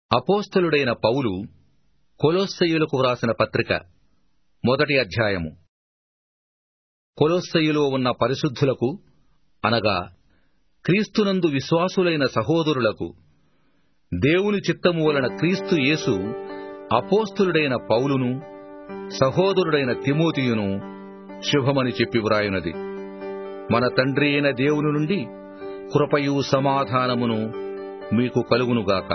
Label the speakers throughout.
Speaker 1: అపోస్తలుడైన పౌలు కొలొస్సెయులకు వ్రాసిన పత్రిక మొదటి అధ్యాయము కొలొస్సెయులో ఉన్న పరిశుద్ధులకు అనగా క్రీస్తునందు విశ్వాసులైన సహోదరులకు దేవుని చిత్తము వలన క్రీస్తు యేసు అపోస్తలుడైన పౌలును సహోదరుడైన తిమోతియును శుభమని చెప్పి వ్రాయునది మన తండ్రి అయిన దేవుని నుండి కృపయు సమాధానమును మీకు కలుగునుగాక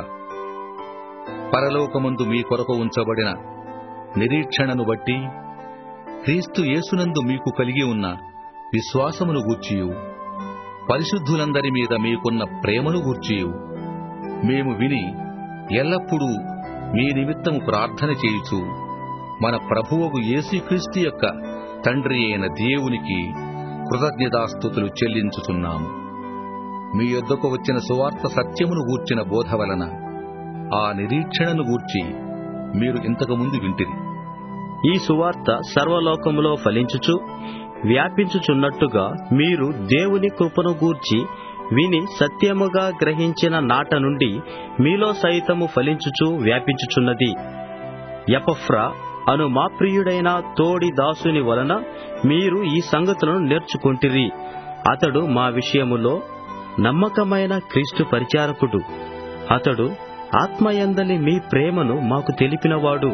Speaker 1: పరలోకమందు మీ కొరకు ఉంచబడిన నిరీక్షణను బట్టి క్రీస్తు యేసునందు మీకు కలిగి ఉన్న విశ్వాసమును గూర్చియు పరిశుద్ధులందరి మీద మీకున్న ప్రేమను గూర్చియు మేము విని ఎల్లప్పుడూ మీ నిమిత్తము ప్రార్థన చేయుచు మన ప్రభువకు యేసుక్రీస్తు యొక్క తండ్రి అయిన దేవునికి కృతజ్ఞతాస్థుతులు చెల్లించుచున్నాము మీ యొద్దకు వచ్చిన సువార్త సత్యమును గూర్చిన బోధ వలన ఆ నిరీక్షణను గూర్చి మీరు ఇంతకు ముందు వింటిరి
Speaker 2: ఈ సువార్త సర్వలోకములో ఫలించుచు వ్యాపించుచున్నట్టుగా మీరు దేవుని కృపను గూర్చి విని సత్యముగా గ్రహించిన నాట నుండి మీలో సైతము ఫలించుచు వ్యాపించుచున్నది ఎపఫ్రా అను మా ప్రియుడైన తోడి దాసుని వలన మీరు ఈ సంగతులను నేర్చుకుంటిరి అతడు మా విషయములో నమ్మకమైన క్రీస్తు పరిచారకుడు అతడు ఆత్మయందలి మీ ప్రేమను మాకు తెలిపినవాడు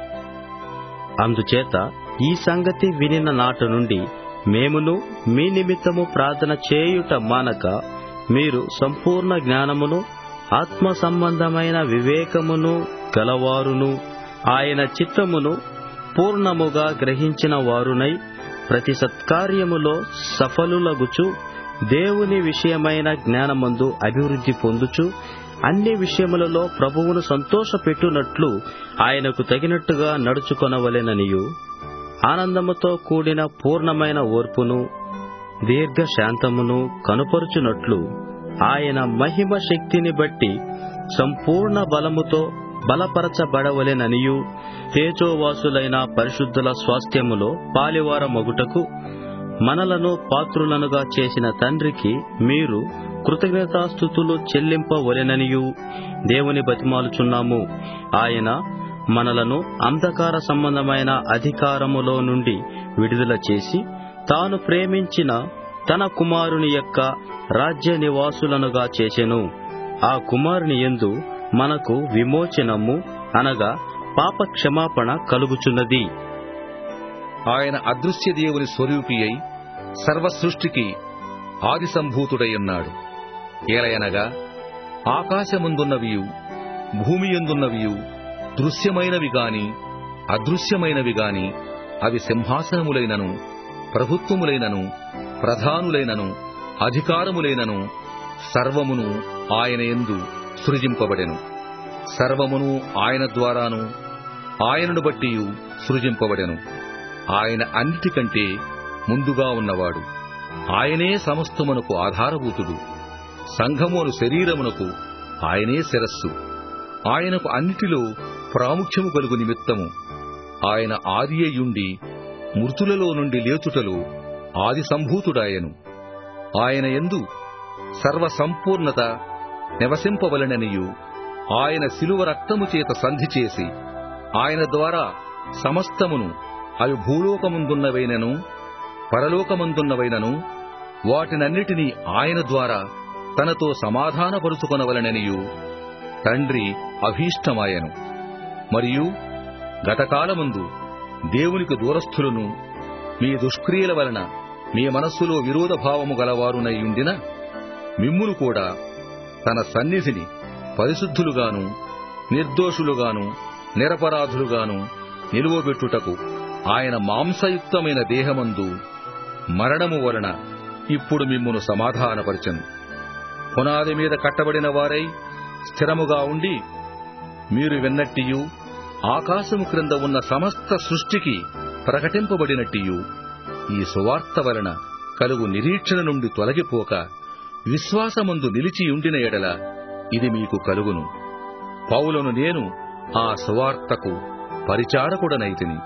Speaker 2: అందుచేత ఈ సంగతి వినిన నాట నుండి మేమును మీ నిమిత్తము ప్రార్థన చేయుట మానక మీరు సంపూర్ణ జ్ఞానమును ఆత్మ సంబంధమైన వివేకమును గలవారును ఆయన చిత్తమును పూర్ణముగా గ్రహించిన వారునై ప్రతి సత్కార్యములో సఫలులగుచు దేవుని విషయమైన జ్ఞానమందు అభివృద్ధి పొందుచు అన్ని విషయములలో ప్రభువును సంతోషపెట్టునట్లు ఆయనకు తగినట్టుగా నడుచుకొనవలెననియు ఆనందముతో కూడిన పూర్ణమైన ఓర్పును దీర్ఘశాంతమును కనుపరుచునట్లు ఆయన మహిమ శక్తిని బట్టి సంపూర్ణ బలముతో బలపరచబడవలెననియు తేజోవాసులైన పరిశుద్ధుల స్వాస్థ్యములో పాలివార మగుటకు మనలను పాత్రులనుగా చేసిన తండ్రికి మీరు కృతజ్ఞతాస్థుతులు చెల్లింపవలెననియు దేవుని బతిమాలుచున్నాము ఆయన మనలను అంధకార సంబంధమైన అధికారములో నుండి విడుదల చేసి తాను ప్రేమించిన తన కుమారుని యొక్క రాజ్య నివాసులనుగా చేసెను ఆ కుమారుని యందు మనకు విమోచనము అనగా పాప క్షమాపణ కలుగుచున్నది
Speaker 1: ఆయన అదృశ్య దేవుని స్వరూపి అయి సర్వసృష్టికి ఆది సంభూతుడై ఏలయనగా ఆకాశముందున్నవియు భూమి ఎందున్నవియు దృశ్యమైనవి గాని అదృశ్యమైనవి గాని అవి సింహాసనములైనను ప్రభుత్వములైనను ప్రధానులైనను అధికారములైనను సర్వమును ఆయన ఎందు సృజింపబడెను సర్వమును ఆయన ద్వారాను ఆయనను బట్టి సృజింపబడెను ఆయన అన్నిటికంటే ముందుగా ఉన్నవాడు ఆయనే సమస్తమునకు ఆధారభూతుడు సంఘమును శరీరమునకు ఆయనే శిరస్సు ఆయనకు అన్నిటిలో ప్రాముఖ్యము కలుగు నిమిత్తము ఆయన ఆదియయుండి మృతులలో నుండి లేచుటలో ఆది సంభూతుడాయను ఆయన ఎందు సర్వసంపూర్ణత నివసింపవలననియు ఆయన శిలువ రక్తము చేత సంధి చేసి ఆయన ద్వారా సమస్తమును అవి భూలోకముందున్నవైనను పరలోకమందున్నవైనను వాటినన్నిటినీ ఆయన ద్వారా తనతో సమాధానపరుచుకొనవలననియు తండ్రి అభీష్టమాయను మరియు గతకాలముందు దేవునికి దూరస్థులను మీ దుష్క్రియల వలన మీ మనస్సులో విరోధ భావము గలవారునయ్యుండిన మిమ్మును కూడా తన సన్నిధిని పరిశుద్ధులుగాను నిర్దోషులుగాను నిరపరాధులుగాను నిలువబెట్టుటకు ఆయన మాంసయుక్తమైన దేహమందు మరణము వలన ఇప్పుడు మిమ్మును సమాధానపరచను పునాది మీద కట్టబడిన వారై స్థిరముగా ఉండి మీరు విన్నట్టియు ఆకాశము క్రింద ఉన్న సమస్త సృష్టికి ప్రకటింపబడినట్టియు ఈ సువార్త వలన కలుగు నిరీక్షణ నుండి తొలగిపోక విశ్వాసమందు నిలిచియుండిన ఎడల ఇది మీకు కలుగును పౌలను నేను ఆ సువార్తకు పరిచారకుడనైతిని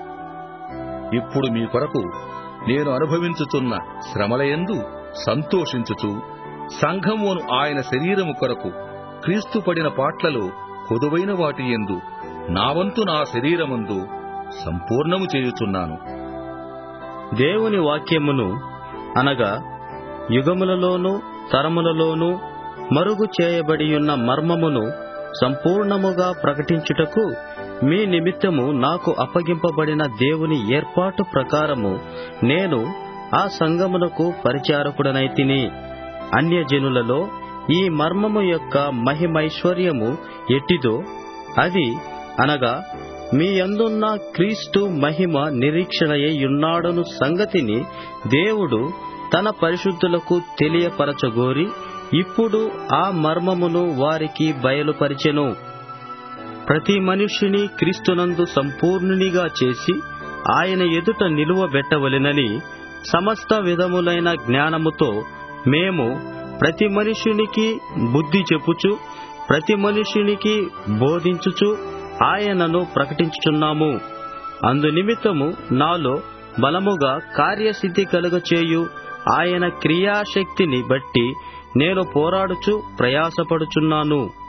Speaker 1: ఇప్పుడు మీ కొరకు నేను అనుభవించుచున్న శ్రమలయందు సంతోషించుచు సంఘమును ఆయన శరీరము కొరకు క్రీస్తు పడిన పాట్లలో కొదువైన వాటి ఎందు నా వంతు నా శరీరమందు సంపూర్ణము చేయుచున్నాను
Speaker 2: దేవుని వాక్యమును అనగా యుగములలోను తరములలోను మరుగు చేయబడియున్న మర్మమును సంపూర్ణముగా ప్రకటించుటకు మీ నిమిత్తము నాకు అప్పగింపబడిన దేవుని ఏర్పాటు ప్రకారము నేను ఆ సంగమునకు పరిచారకుడనైతిని అన్యజనులలో ఈ మర్మము యొక్క మహిమైశ్వర్యము ఎట్టిదో అది అనగా మీ అందున్న క్రీస్తు మహిమ నిరీక్షణయ్యున్నాడను సంగతిని దేవుడు తన పరిశుద్ధులకు తెలియపరచగోరి ఇప్పుడు ఆ మర్మమును వారికి బయలుపరిచెను ప్రతి మనుష్యుని క్రీస్తునందు సంపూర్ణునిగా చేసి ఆయన ఎదుట నిలువబెట్టవలెనని సమస్త విధములైన జ్ఞానముతో మేము ప్రతి మనుష్యునికి బుద్ధి చెప్పుచు ప్రతి మనుష్యునికి బోధించుచు ఆయనను ప్రకటించుచున్నాము అందు నిమిత్తము నాలో బలముగా కార్యసిద్ధి కలుగచేయు ఆయన క్రియాశక్తిని బట్టి నేను పోరాడుచు ప్రయాసపడుచున్నాను